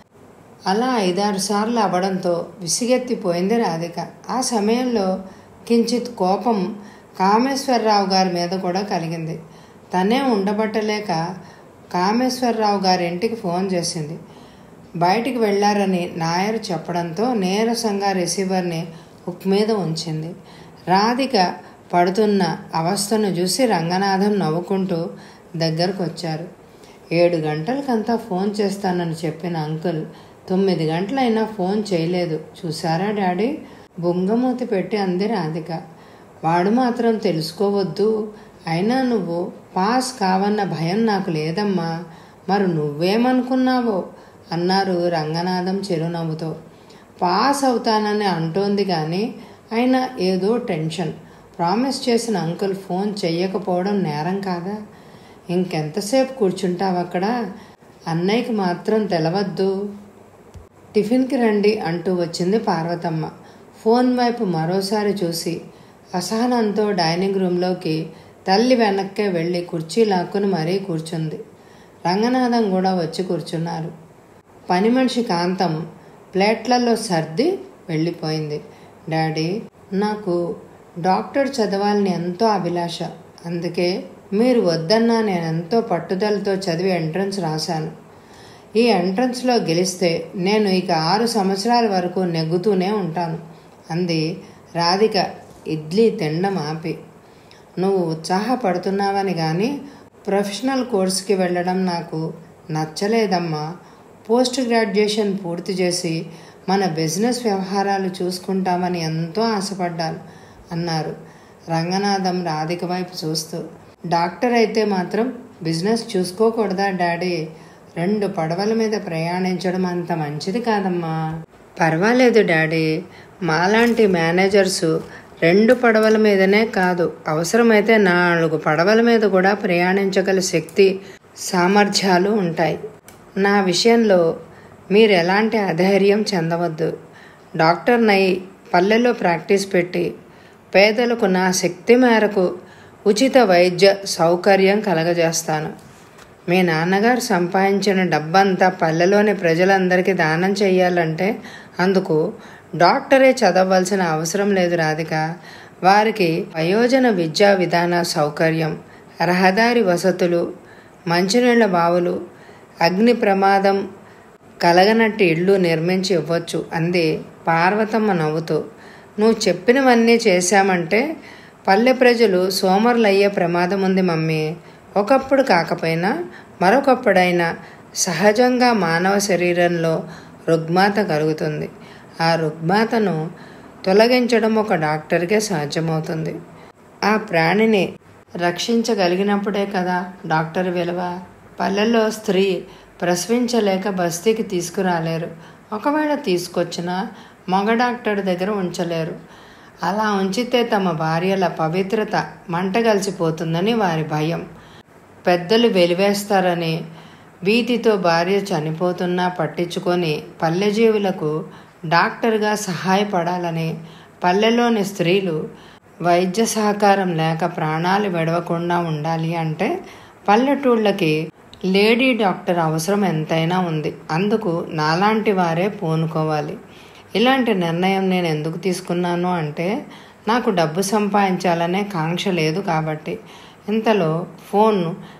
అలా ఐదారు సార్లు అవ్వడంతో విసిగెత్తిపోయింది రాధిక ఆ సమయంలో కించిత్ కోపం కామేశ్వరరావు గారి మీద కూడా కలిగింది తనే ఉండబట్టలేక కామేశ్వరరావు గారి ఇంటికి ఫోన్ చేసింది బయటికి వెళ్ళారని నాయర్ చెప్పడంతో నీరసంగా రిసీవర్ని హుక్ మీద ఉంచింది రాధిక పడుతున్న అవస్థను చూసి రంగనాథం నవ్వుకుంటూ దగ్గరకు వచ్చారు ఏడు గంటలకంతా ఫోన్ చేస్తానని చెప్పిన అంకుల్ తొమ్మిది గంటలైనా ఫోన్ చేయలేదు చూసారా డాడీ బొంగమూతి పెట్టి అంది రాధిక వాడు మాత్రం తెలుసుకోవద్దు అయినా నువ్వు పాస్ కావన్న భయం నాకు లేదమ్మా మరి నువ్వేమనుకున్నావో అన్నారు రంగనాథం చిరునవ్వుతో పాస్ అవుతానని అంటోంది కానీ అయినా ఏదో టెన్షన్ ప్రామిస్ చేసిన అంకుల్ ఫోన్ చెయ్యకపోవడం నేరం కాదా ఇంకెంతసేపు కూర్చుంటావు అక్కడ అన్నయ్యకి మాత్రం తెలవద్దు టిఫిన్కి రండి అంటూ వచ్చింది పార్వతమ్మ ఫోన్ వైపు మరోసారి చూసి అసహనంతో డైనింగ్ రూమ్లోకి తల్లి వెనక్కే వెళ్ళి కుర్చీ లాక్కుని మరీ కూర్చుంది రంగనాథం కూడా వచ్చి కూర్చున్నారు పని మనిషి కాంతం ప్లేట్లలో సర్ది వెళ్ళిపోయింది డాడీ నాకు డాక్టర్ చదవాలని ఎంతో అభిలాష అందుకే మీరు వద్దన్నా నేను ఎంతో పట్టుదలతో చదివి ఎంట్రన్స్ రాశాను ఈ ఎంట్రన్స్లో గెలిస్తే నేను ఇక ఆరు సంవత్సరాల వరకు నెగ్గుతూనే ఉంటాను అంది రాధిక ఇడ్లీ తినడం ఆపి నువ్వు ఉత్సాహపడుతున్నావని కానీ ప్రొఫెషనల్ కోర్స్కి వెళ్ళడం నాకు నచ్చలేదమ్మా పోస్ట్ గ్రాడ్యుయేషన్ పూర్తి చేసి మన బిజినెస్ వ్యవహారాలు చూసుకుంటామని ఎంతో ఆశపడ్డాను అన్నారు రంగనాథం రాధిక వైపు చూస్తూ డాక్టర్ అయితే మాత్రం బిజినెస్ చూసుకోకూడదా డాడీ రెండు పడవల మీద ప్రయాణించడం అంత మంచిది కాదమ్మా పర్వాలేదు డాడీ మాలాంటి మేనేజర్సు రెండు పడవల మీదనే కాదు అవసరమైతే నాలుగు పడవల మీద కూడా ప్రయాణించగల శక్తి సామర్థ్యాలు ఉంటాయి నా విషయంలో మీరు ఎలాంటి అధైర్యం చెందవద్దు డాక్టర్ నై పల్లెల్లో ప్రాక్టీస్ పెట్టి పేదలకు నా శక్తి మేరకు ఉచిత వైద్య సౌకర్యం కలగజేస్తాను మీ నాన్నగారు సంపాదించిన డబ్బంతా పల్లెలోని ప్రజలందరికీ దానం చేయాలంటే అందుకు డాక్టరే చదవలసిన అవసరం లేదు రాధిక వారికి వయోజన విద్యా విధాన సౌకర్యం రహదారి వసతులు మంచినీళ్ళ బావులు అగ్ని ప్రమాదం కలగనట్టు ఇళ్ళు నిర్మించి ఇవ్వచ్చు అంది పార్వతమ్మ నవ్వుతూ నువ్వు చెప్పినవన్నీ చేశామంటే పల్లె ప్రజలు సోమరులయ్యే ప్రమాదం ఉంది మమ్మీ ఒకప్పుడు కాకపోయినా మరొకప్పుడైనా సహజంగా మానవ శరీరంలో రుగ్మత కలుగుతుంది ఆ రుగ్మతను తొలగించడం ఒక డాక్టర్కే సాధ్యమవుతుంది ఆ ప్రాణిని రక్షించగలిగినప్పుడే కదా డాక్టర్ విలువ పల్లెల్లో స్త్రీ ప్రసవించలేక బస్తీకి తీసుకురాలేరు ఒకవేళ తీసుకొచ్చినా మగ డాక్టర్ దగ్గర ఉంచలేరు అలా ఉంచితే తమ భార్యల పవిత్రత మంటగలిసిపోతుందని వారి భయం పెద్దలు వెలివేస్తారని భీతితో భార్య చనిపోతున్నా పట్టించుకొని పల్లెజీవులకు డాక్టర్గా సహాయపడాలని పల్లెలోని స్త్రీలు వైద్య సహకారం లేక ప్రాణాలు విడవకుండా ఉండాలి అంటే పల్లెటూళ్ళకి లేడీ డాక్టర్ అవసరం ఎంతైనా ఉంది అందుకు నాలాంటి వారే పూనుకోవాలి ఇలాంటి నిర్ణయం నేను ఎందుకు తీసుకున్నాను అంటే నాకు డబ్బు సంపాదించాలనే కాంక్ష లేదు కాబట్టి ఇంతలో ఫోన్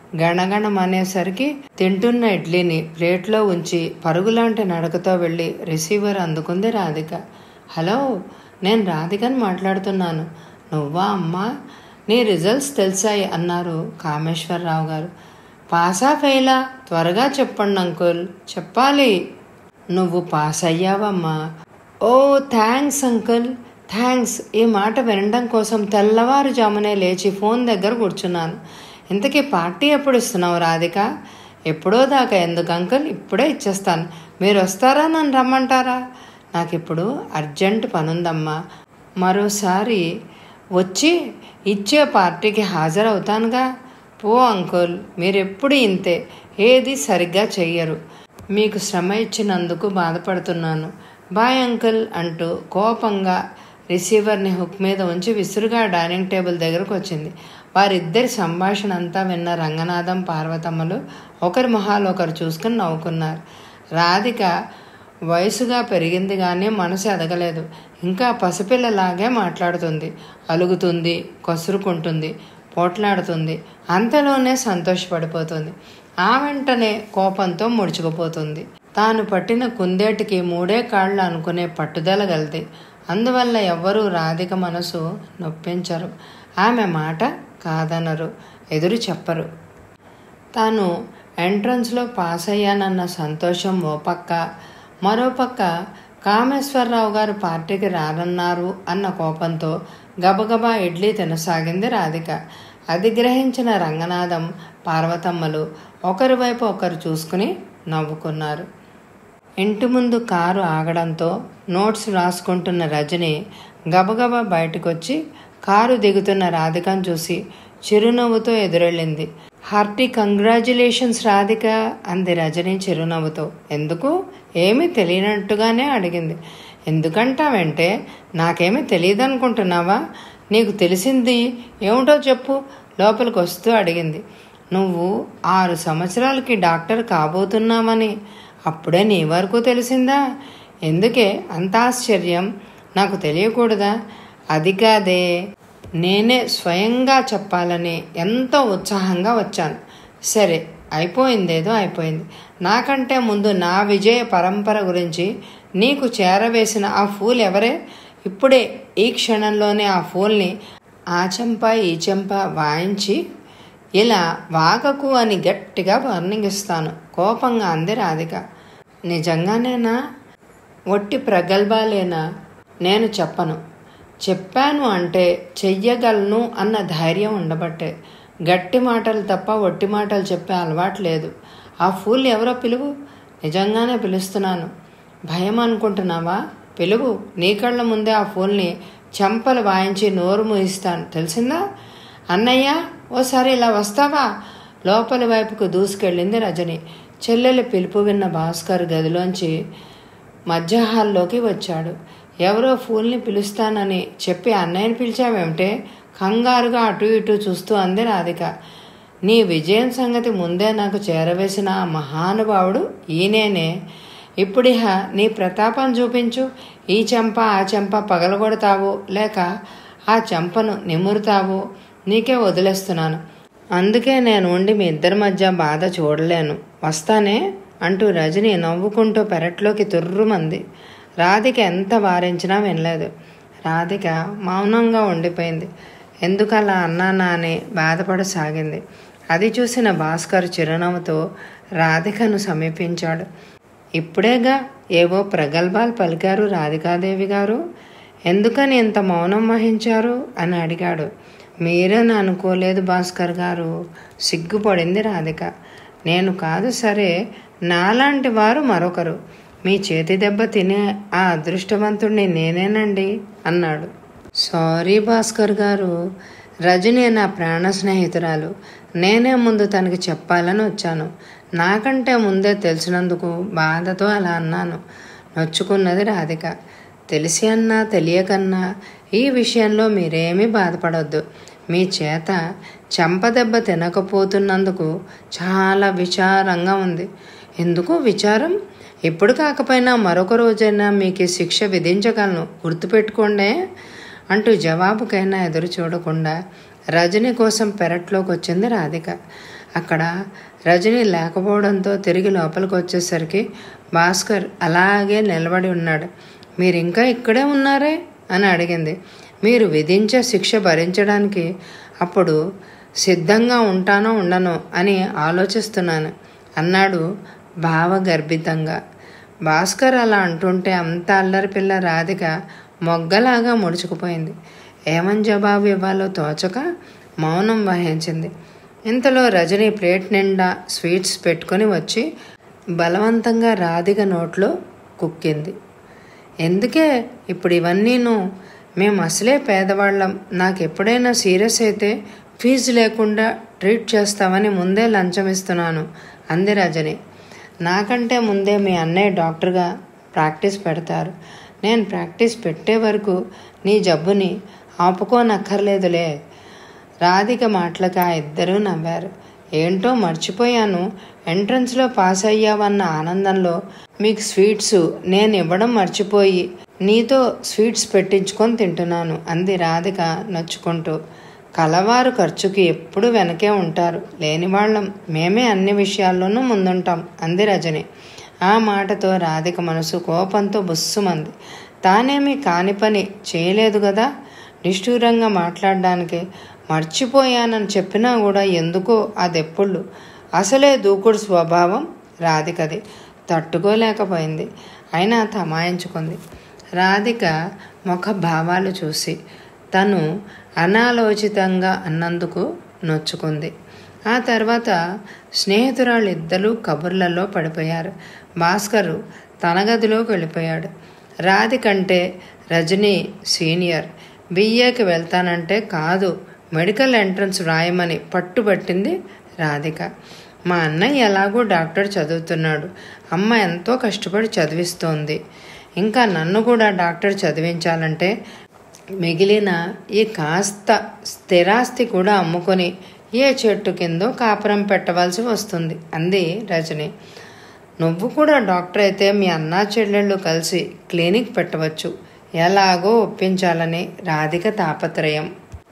గణగణమనేసరికి తింటున్న ఇడ్లీని ప్లేట్లో ఉంచి పరుగులాంటి నడకతో వెళ్ళి రిసీవర్ అందుకుంది రాధిక హలో నేను రాధికని మాట్లాడుతున్నాను నువ్వా అమ్మా నీ రిజల్ట్స్ తెలిసాయి అన్నారు కామేశ్వరరావు గారు పాసా ఫెయిలా త్వరగా చెప్పండి అంకుల్ చెప్పాలి నువ్వు పాస్ అయ్యావమ్మా ఓ థ్యాంక్స్ అంకుల్ థ్యాంక్స్ ఈ మాట వినడం కోసం తెల్లవారుజామునే లేచి ఫోన్ దగ్గర కూర్చున్నాను ఇంతకీ పార్టీ ఎప్పుడు ఇస్తున్నావు రాధిక ఎప్పుడో దాకా ఎందుకు అంకుల్ ఇప్పుడే ఇచ్చేస్తాను మీరు వస్తారా నన్ను రమ్మంటారా నాకు ఇప్పుడు అర్జెంట్ పనుందమ్మా మరోసారి వచ్చి ఇచ్చే పార్టీకి హాజరవుతానుగా పో అంకుల్ మీరెప్పుడు ఇంతే ఏది సరిగ్గా చెయ్యరు మీకు శ్రమ ఇచ్చినందుకు బాధపడుతున్నాను బాయ్ అంకుల్ అంటూ కోపంగా రిసీవర్ని హుక్ మీద ఉంచి విసురుగా డైనింగ్ టేబుల్ దగ్గరకు వచ్చింది వారిద్దరి సంభాషణ అంతా విన్న రంగనాథం పార్వతమ్మలు ఒకరి మొహాలు ఒకరు చూసుకుని నవ్వుకున్నారు రాధిక వయసుగా పెరిగింది కానీ మనసు ఎదగలేదు ఇంకా పసిపిల్లలాగే మాట్లాడుతుంది అలుగుతుంది కొసురుకుంటుంది పోట్లాడుతుంది అంతలోనే సంతోషపడిపోతుంది ఆ వెంటనే కోపంతో ముడుచుకుపోతుంది తాను పట్టిన కుందేటికి మూడే కాళ్ళు అనుకునే పట్టుదల గలది అందువల్ల ఎవ్వరూ రాధిక మనసు నొప్పించరు ఆమె మాట కాదనరు ఎదురు చెప్పరు తాను ఎంట్రన్స్లో పాస్ అయ్యానన్న సంతోషం ఓ పక్క మరోపక్క కామేశ్వరరావు గారు పార్టీకి రానన్నారు అన్న కోపంతో గబగబా ఇడ్లీ తినసాగింది రాధిక అది గ్రహించిన రంగనాథం పార్వతమ్మలు ఒకరి వైపు ఒకరు చూసుకుని నవ్వుకున్నారు ఇంటి ముందు కారు ఆగడంతో నోట్స్ రాసుకుంటున్న రజని గబగబా బయటకొచ్చి కారు దిగుతున్న రాధికను చూసి చిరునవ్వుతో ఎదురెళ్ళింది హార్టీ కంగ్రాచులేషన్స్ రాధిక అంది రజని చిరునవ్వుతో ఎందుకు ఏమీ తెలియనట్టుగానే అడిగింది ఎందుకంటావంటే నాకేమీ తెలియదు అనుకుంటున్నావా నీకు తెలిసింది ఏమిటో చెప్పు లోపలికి వస్తూ అడిగింది నువ్వు ఆరు సంవత్సరాలకి డాక్టర్ కాబోతున్నామని అప్పుడే నీ వరకు తెలిసిందా ఎందుకే అంత ఆశ్చర్యం నాకు తెలియకూడదా అది కాదే నేనే స్వయంగా చెప్పాలని ఎంతో ఉత్సాహంగా వచ్చాను సరే అయిపోయిందేదో అయిపోయింది నాకంటే ముందు నా విజయ పరంపర గురించి నీకు చేరవేసిన ఆ ఫూల్ ఎవరే ఇప్పుడే ఈ క్షణంలోనే ఆ ఫూల్ని ఆ చెంప ఈ చెంప వాయించి ఇలా వాగకు అని గట్టిగా వార్నింగ్ ఇస్తాను కోపంగా అంది రాధిక నిజంగానేనా ఒట్టి ప్రగల్భాలేనా నేను చెప్పను చెప్పాను అంటే చెయ్యగలను అన్న ధైర్యం ఉండబట్టే గట్టి మాటలు తప్ప ఒట్టి మాటలు చెప్పే అలవాటు లేదు ఆ ఫూల్ ఎవరో పిలువు నిజంగానే పిలుస్తున్నాను భయం అనుకుంటున్నావా పిలువు నీ కళ్ళ ముందే ఆ ఫూల్ని చెంపలు వాయించి నోరు మూయిస్తాను తెలిసిందా అన్నయ్య ఓసారి ఇలా వస్తావా లోపలి వైపుకు దూసుకెళ్ళింది రజని చెల్లెలి పిలుపు విన్న భాస్కర్ గదిలోంచి మధ్య హాల్లోకి వచ్చాడు ఎవరో ఫూల్ని పిలుస్తానని చెప్పి అన్నయ్యని పిలిచావేమిటే కంగారుగా అటు ఇటు చూస్తూ అంది రాధిక నీ విజయం సంగతి ముందే నాకు చేరవేసిన ఆ మహానుభావుడు ఈయనేనే ఇప్పుడిహ నీ ప్రతాపం చూపించు ఈ చెంప ఆ చెంప పగలగొడతావు లేక ఆ చెంపను నిమురుతావు నీకే వదిలేస్తున్నాను అందుకే నేను ఉండి మీ ఇద్దరి మధ్య బాధ చూడలేను వస్తానే అంటూ రజని నవ్వుకుంటూ పెరట్లోకి తుర్రుమంది రాధిక ఎంత వారించినా వినలేదు రాధిక మౌనంగా ఉండిపోయింది ఎందుకలా అన్నానా అని బాధపడసాగింది అది చూసిన భాస్కర్ చిరునవ్వుతో రాధికను సమీపించాడు ఇప్పుడేగా ఏవో ప్రగల్భాలు పలికారు రాధికాదేవి గారు ఎందుకని ఇంత మౌనం వహించారు అని అడిగాడు మీరని అనుకోలేదు భాస్కర్ గారు సిగ్గుపడింది రాధిక నేను కాదు సరే నాలాంటి వారు మరొకరు మీ చేతి దెబ్బ తినే ఆ అదృష్టవంతుణ్ణి నేనేనండి అన్నాడు సారీ భాస్కర్ గారు రజని నా ప్రాణ స్నేహితురాలు నేనే ముందు తనకి చెప్పాలని వచ్చాను నాకంటే ముందే తెలిసినందుకు బాధతో అలా అన్నాను నొచ్చుకున్నది రాధిక తెలిసి అన్నా తెలియకన్నా ఈ విషయంలో మీరేమీ బాధపడొద్దు మీ చేత చెంపదెబ్బ తినకపోతున్నందుకు చాలా విచారంగా ఉంది ఎందుకు విచారం ఇప్పుడు కాకపోయినా మరొక రోజైనా మీకు ఈ శిక్ష విధించగలను గుర్తుపెట్టుకోండే అంటూ జవాబుకైనా ఎదురు చూడకుండా రజని కోసం పెరట్లోకి వచ్చింది రాధిక అక్కడ రజని లేకపోవడంతో తిరిగి లోపలికి వచ్చేసరికి భాస్కర్ అలాగే నిలబడి ఉన్నాడు మీరు ఇంకా ఇక్కడే ఉన్నారే అని అడిగింది మీరు విధించే శిక్ష భరించడానికి అప్పుడు సిద్ధంగా ఉంటానో ఉండనో అని ఆలోచిస్తున్నాను అన్నాడు భావగర్భితంగా భాస్కర్ అలా అంటుంటే అంత అల్లరి పిల్ల రాధిక మొగ్గలాగా ముడుచుకుపోయింది ఏమని జవాబు ఇవ్వాలో తోచక మౌనం వహించింది ఇంతలో రజని ప్లేట్ నిండా స్వీట్స్ పెట్టుకొని వచ్చి బలవంతంగా రాధిక నోట్లో కుక్కింది ఎందుకే ఇప్పుడు ఇవన్నీను మేము అసలే పేదవాళ్ళం నాకు ఎప్పుడైనా సీరియస్ అయితే ఫీజు లేకుండా ట్రీట్ చేస్తామని ముందే లంచం ఇస్తున్నాను అంది రజని నాకంటే ముందే మీ అన్నయ్య డాక్టర్గా ప్రాక్టీస్ పెడతారు నేను ప్రాక్టీస్ పెట్టే వరకు నీ జబ్బుని ఆపుకోనక్కర్లేదులే రాధిక మాటలకు ఆ ఇద్దరూ నవ్వారు ఏంటో మర్చిపోయాను ఎంట్రన్స్లో పాస్ అయ్యావన్న ఆనందంలో మీకు స్వీట్స్ నేను ఇవ్వడం మర్చిపోయి నీతో స్వీట్స్ పెట్టించుకొని తింటున్నాను అంది రాధిక నొచ్చుకుంటూ కలవారు ఖర్చుకి ఎప్పుడు వెనకే ఉంటారు లేని వాళ్ళం మేమే అన్ని విషయాల్లోనూ ముందుంటాం అంది రజని ఆ మాటతో రాధిక మనసు కోపంతో బుస్సుమంది తానేమి కాని పని చేయలేదు కదా నిష్ఠూరంగా మాట్లాడడానికి మర్చిపోయానని చెప్పినా కూడా ఎందుకో అదెప్పుడు అసలే దూకుడు స్వభావం రాధికది తట్టుకోలేకపోయింది అయినా తమాయించుకుంది రాధిక ముఖ భావాలు చూసి తను అనాలోచితంగా అన్నందుకు నొచ్చుకుంది ఆ తర్వాత స్నేహితురాళ్ళు ఇద్దరు కబుర్లలో పడిపోయారు భాస్కరు తన గదిలోకి వెళ్ళిపోయాడు రాధికంటే రజనీ సీనియర్ బిఏకి వెళ్తానంటే కాదు మెడికల్ ఎంట్రన్స్ రాయమని పట్టుబట్టింది రాధిక మా అన్నయ్య ఎలాగో డాక్టర్ చదువుతున్నాడు అమ్మ ఎంతో కష్టపడి చదివిస్తోంది ఇంకా నన్ను కూడా డాక్టర్ చదివించాలంటే మిగిలిన ఈ కాస్త స్థిరాస్తి కూడా అమ్ముకొని ఏ చెట్టు కిందో కాపురం పెట్టవలసి వస్తుంది అంది రజని నువ్వు కూడా డాక్టర్ అయితే మీ అన్నా చెల్లెళ్ళు కలిసి క్లినిక్ పెట్టవచ్చు ఎలాగో ఒప్పించాలని రాధిక తాపత్రయం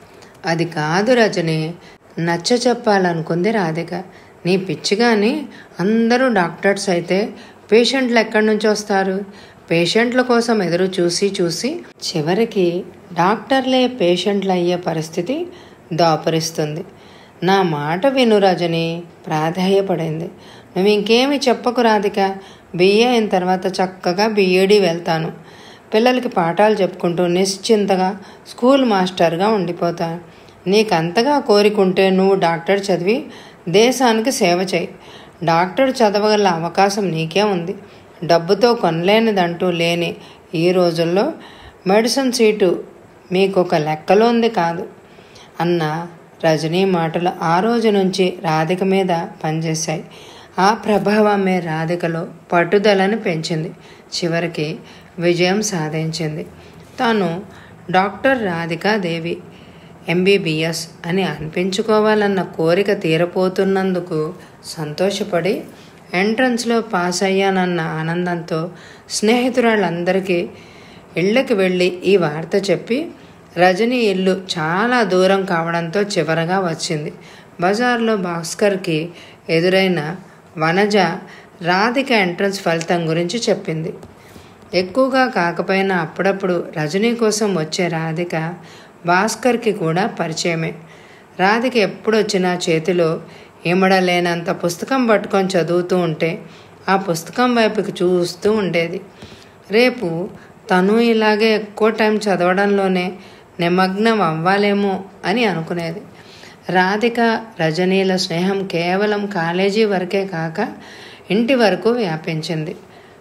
అది కాదు రజని నచ్చ చెప్పాలనుకుంది రాధిక నీ పిచ్చిగాని అందరూ డాక్టర్స్ అయితే పేషెంట్లు ఎక్కడి నుంచి వస్తారు పేషెంట్ల కోసం ఎదురు చూసి చూసి చివరికి డాక్టర్లే పేషెంట్లు అయ్యే పరిస్థితి దాపరిస్తుంది నా మాట విను రజని ప్రాధాయపడింది నువ్వు ఇంకేమి చెప్పకు రాధిక బిఏ అయిన తర్వాత చక్కగా బిఏడి వెళ్తాను పిల్లలకి పాఠాలు చెప్పుకుంటూ నిశ్చింతగా స్కూల్ మాస్టర్గా ఉండిపోతాను నీకంతగా కోరికుంటే నువ్వు డాక్టర్ చదివి దేశానికి సేవ చేయి డాక్టర్ చదవగల అవకాశం నీకే ఉంది డబ్బుతో కొనలేనిదంటూ లేని ఈ రోజుల్లో మెడిసిన్ సీటు మీకు ఒక లెక్కలోంది కాదు అన్న రజనీ మాటలు ఆ రోజు నుంచి రాధిక మీద పనిచేశాయి ఆ ప్రభావమే రాధికలో పట్టుదలను పెంచింది చివరికి విజయం సాధించింది తాను డాక్టర్ రాధికాదేవి ఎంబీబీఎస్ అని అనిపించుకోవాలన్న కోరిక తీరపోతున్నందుకు సంతోషపడి ఎంట్రన్స్లో పాస్ అయ్యానన్న ఆనందంతో స్నేహితురాళ్ళందరికీ ఇళ్ళకి వెళ్ళి ఈ వార్త చెప్పి రజనీ ఇల్లు చాలా దూరం కావడంతో చివరగా వచ్చింది బజార్లో భాస్కర్కి ఎదురైన వనజ రాధిక ఎంట్రన్స్ ఫలితం గురించి చెప్పింది ఎక్కువగా కాకపోయినా అప్పుడప్పుడు రజనీ కోసం వచ్చే రాధిక భాస్కర్కి కూడా పరిచయమే రాధిక ఎప్పుడు వచ్చినా చేతిలో ఇమడలేనంత పుస్తకం పట్టుకొని చదువుతూ ఉంటే ఆ పుస్తకం వైపుకి చూస్తూ ఉండేది రేపు తను ఇలాగే ఎక్కువ టైం చదవడంలోనే నిమగ్నం అవ్వాలేమో అని అనుకునేది రాధిక రజనీల స్నేహం కేవలం కాలేజీ వరకే కాక ఇంటి వరకు వ్యాపించింది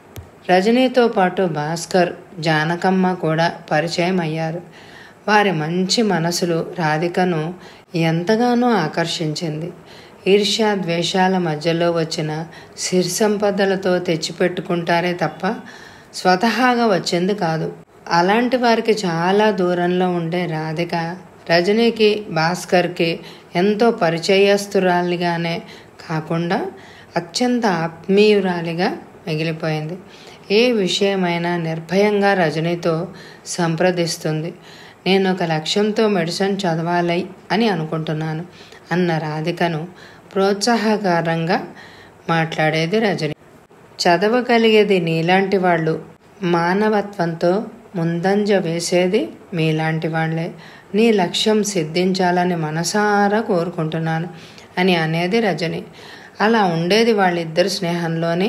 రజనీతో పాటు భాస్కర్ జానకమ్మ కూడా పరిచయం అయ్యారు వారి మంచి మనసులు రాధికను ఎంతగానో ఆకర్షించింది ఈర్ష్యా ద్వేషాల మధ్యలో వచ్చిన సిరి సంపదలతో తెచ్చిపెట్టుకుంటారే తప్ప స్వతహాగా వచ్చింది కాదు అలాంటి వారికి చాలా దూరంలో ఉండే రాధిక రజనీకి భాస్కర్కి ఎంతో పరిచయస్తురాలిగానే కాకుండా అత్యంత ఆత్మీయురాలిగా మిగిలిపోయింది ఏ విషయమైనా నిర్భయంగా రజనీతో సంప్రదిస్తుంది నేను ఒక లక్ష్యంతో మెడిసిన్ చదవాలి అని అనుకుంటున్నాను అన్న రాధికను ప్రోత్సాహకరంగా మాట్లాడేది రజని చదవగలిగేది నీలాంటి వాళ్ళు మానవత్వంతో ముందంజ వేసేది మీలాంటి వాళ్లే నీ లక్ష్యం సిద్ధించాలని మనసారా కోరుకుంటున్నాను అని అనేది రజని అలా ఉండేది వాళ్ళిద్దరి స్నేహంలోనే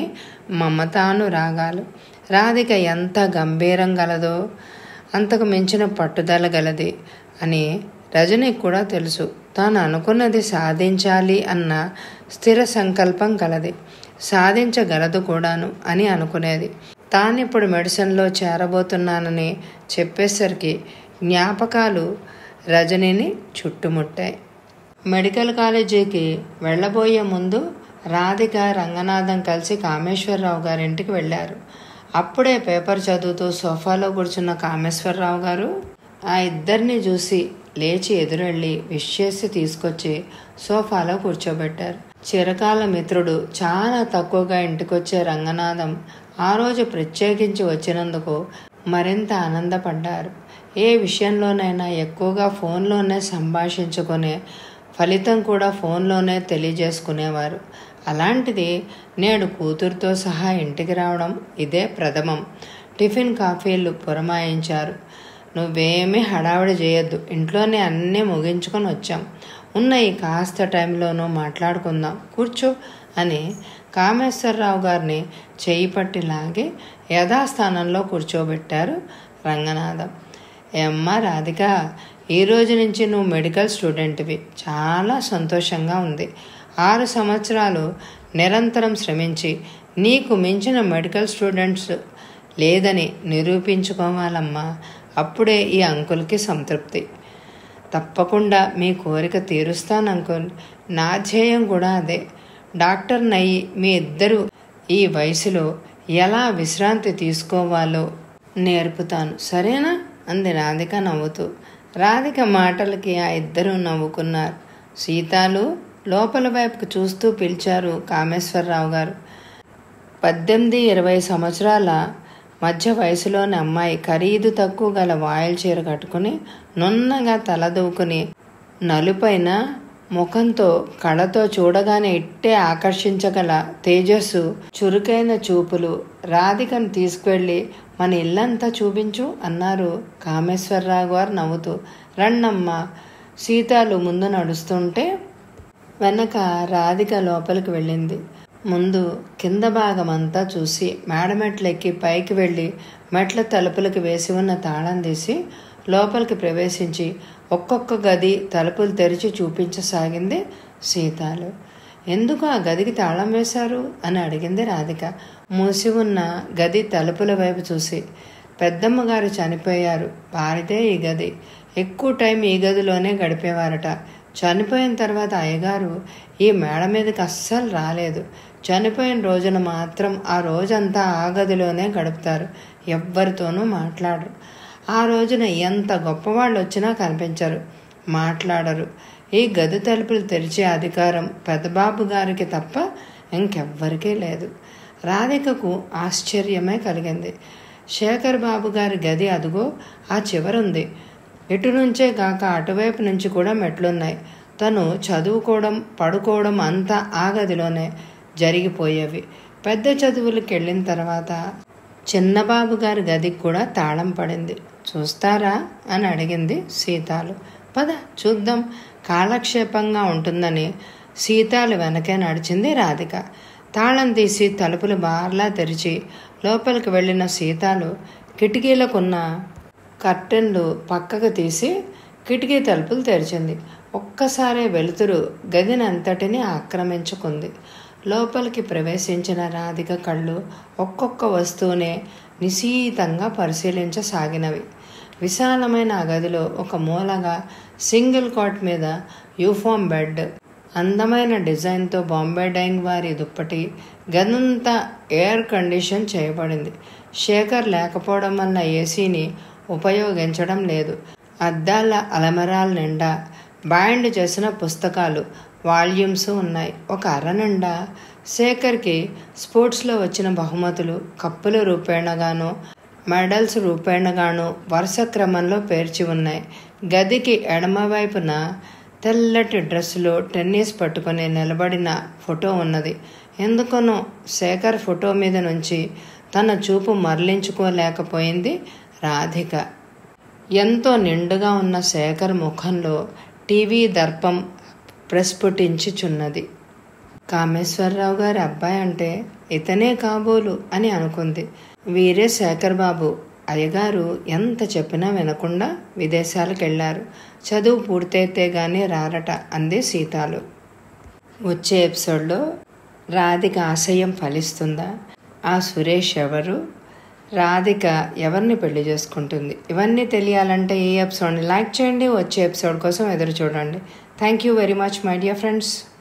మమతాను రాగాలు రాధిక ఎంత గంభీరం గలదో అంతకు మించిన పట్టుదల గలది అని రజనీకి కూడా తెలుసు తాను అనుకున్నది సాధించాలి అన్న స్థిర సంకల్పం కలది సాధించగలదు కూడాను అని అనుకునేది తానిప్పుడు మెడిసిన్లో చేరబోతున్నానని చెప్పేసరికి జ్ఞాపకాలు రజనీని చుట్టుముట్టాయి మెడికల్ కాలేజీకి వెళ్ళబోయే ముందు రాధిక రంగనాథం కలిసి కామేశ్వరరావు గారింటికి వెళ్ళారు అప్పుడే పేపర్ చదువుతూ సోఫాలో కూర్చున్న కామేశ్వరరావు గారు ఆ ఇద్దరిని చూసి లేచి ఎదురెళ్ళి విష్ చేసి తీసుకొచ్చి సోఫాలో కూర్చోబెట్టారు చిరకాల మిత్రుడు చాలా తక్కువగా ఇంటికొచ్చే రంగనాథం ఆ రోజు ప్రత్యేకించి వచ్చినందుకు మరింత ఆనందపడ్డారు ఏ విషయంలోనైనా ఎక్కువగా ఫోన్లోనే సంభాషించుకునే ఫలితం కూడా ఫోన్లోనే తెలియజేసుకునేవారు అలాంటిది నేడు కూతురుతో సహా ఇంటికి రావడం ఇదే ప్రథమం టిఫిన్ కాఫీలు పురమాయించారు నువ్వేమీ హడావిడి చేయొద్దు ఇంట్లోనే అన్నీ ముగించుకొని వచ్చాం ఉన్న ఈ కాస్త టైంలోనూ మాట్లాడుకుందాం కూర్చో అని కామేశ్వరరావు గారిని చేయి పట్టి లాగి యథాస్థానంలో కూర్చోబెట్టారు రంగనాథం ఏమ్మ రాధిక ఈ రోజు నుంచి నువ్వు మెడికల్ స్టూడెంట్వి చాలా సంతోషంగా ఉంది ఆరు సంవత్సరాలు నిరంతరం శ్రమించి నీకు మించిన మెడికల్ స్టూడెంట్స్ లేదని నిరూపించుకోవాలమ్మా అప్పుడే ఈ అంకుల్కి సంతృప్తి తప్పకుండా మీ కోరిక తీరుస్తాను అంకుల్ నా ధ్యేయం కూడా అదే డాక్టర్ నయ్యి మీ ఇద్దరు ఈ వయసులో ఎలా విశ్రాంతి తీసుకోవాలో నేర్పుతాను సరేనా అంది రాధిక నవ్వుతూ రాధిక మాటలకి ఆ ఇద్దరూ నవ్వుకున్నారు సీతాలు లోపల వైపుకు చూస్తూ పిలిచారు కామేశ్వరరావు గారు పద్దెనిమిది ఇరవై సంవత్సరాల మధ్య వయసులోని అమ్మాయి ఖరీదు తక్కువ గల వాయిల్ చీర కట్టుకుని నున్నగా తలదూకుని నలుపైన ముఖంతో కళతో చూడగానే ఇట్టే ఆకర్షించగల తేజస్సు చురుకైన చూపులు రాధికను తీసుకువెళ్ళి మన ఇల్లంతా చూపించు అన్నారు కామేశ్వరరావు గారు నవ్వుతూ రండమ్మ సీతాలు ముందు నడుస్తుంటే వెనక రాధిక లోపలికి వెళ్ళింది ముందు కింద భాగం అంతా చూసి మేడమెట్లెక్కి పైకి వెళ్ళి మెట్ల తలుపులకు వేసి ఉన్న తాళం తీసి లోపలికి ప్రవేశించి ఒక్కొక్క గది తలుపులు తెరిచి చూపించసాగింది సీతాలు ఎందుకు ఆ గదికి తాళం వేశారు అని అడిగింది రాధిక మూసి ఉన్న గది తలుపుల వైపు చూసి పెద్దమ్మ గారు చనిపోయారు వారిదే ఈ గది ఎక్కువ టైం ఈ గదిలోనే గడిపేవారట చనిపోయిన తర్వాత అయ్యగారు ఈ మేడ మీదకి అస్సలు రాలేదు చనిపోయిన రోజున మాత్రం ఆ రోజంతా ఆ గదిలోనే గడుపుతారు ఎవ్వరితోనూ మాట్లాడరు ఆ రోజున ఎంత గొప్పవాళ్ళు వచ్చినా కనిపించరు మాట్లాడరు ఈ గది తలుపులు తెరిచే అధికారం పెద్దబాబు గారికి తప్ప ఇంకెవ్వరికీ లేదు రాధికకు ఆశ్చర్యమే కలిగింది శేఖర్ బాబు గారి గది అదుగో ఆ చివరుంది ఇటు నుంచే కాక అటువైపు నుంచి కూడా మెట్లున్నాయి తను చదువుకోవడం పడుకోవడం అంతా ఆ గదిలోనే జరిగిపోయేవి పెద్ద చదువులకు వెళ్ళిన తర్వాత చిన్నబాబు గారి గదికి కూడా తాళం పడింది చూస్తారా అని అడిగింది సీతాలు పద చూద్దాం కాలక్షేపంగా ఉంటుందని సీతాలు వెనకే నడిచింది రాధిక తాళం తీసి తలుపులు బార్లా తెరిచి లోపలికి వెళ్ళిన సీతాలు కిటికీలకున్న కర్టెన్లు పక్కకు తీసి కిటికీ తలుపులు తెరిచింది ఒక్కసారే వెలుతురు గదినంతటిని ఆక్రమించుకుంది లోపలికి ప్రవేశించిన రాధిక కళ్ళు ఒక్కొక్క వస్తువునే నిశీతంగా పరిశీలించసాగినవి విశాలమైన ఆ గదిలో ఒక మూలగా సింగిల్ కాట్ మీద యూఫామ్ బెడ్ అందమైన డిజైన్తో బాంబే డైంగ్ వారి దుప్పటి గదంతా ఎయిర్ కండిషన్ చేయబడింది శేఖర్ లేకపోవడం వల్ల ఏసీని ఉపయోగించడం లేదు అద్దాల అలమరాల నిండా బైండ్ చేసిన పుస్తకాలు వాల్యూమ్స్ ఉన్నాయి ఒక అర నిండా శేఖర్కి స్పోర్ట్స్లో వచ్చిన బహుమతులు కప్పుల రూపేణగాను మెడల్స్ రూపేణగాను వరుస క్రమంలో పేర్చి ఉన్నాయి గదికి ఎడమవైపున తెల్లటి డ్రెస్సులో టెన్నిస్ పట్టుకొని నిలబడిన ఫోటో ఉన్నది ఎందుకనో శేఖర్ ఫోటో మీద నుంచి తన చూపు మరలించుకోలేకపోయింది రాధిక ఎంతో నిండుగా ఉన్న శేఖర్ ముఖంలో టీవీ దర్పం ప్రస్ఫుటించుచున్నది కామేశ్వరరావు గారి అబ్బాయి అంటే ఇతనే కాబోలు అని అనుకుంది వీరే శేఖర్ బాబు అయ్యగారు ఎంత చెప్పినా వినకుండా విదేశాలకు వెళ్ళారు చదువు పూర్తయితే గానీ రారట అంది సీతాలు వచ్చే ఎపిసోడ్లో రాధిక ఆశయం ఫలిస్తుందా ఆ సురేష్ ఎవరు రాధిక ఎవరిని పెళ్లి చేసుకుంటుంది ఇవన్నీ తెలియాలంటే ఈ ఎపిసోడ్ని లైక్ చేయండి వచ్చే ఎపిసోడ్ కోసం ఎదురు చూడండి thank you very much my dear friends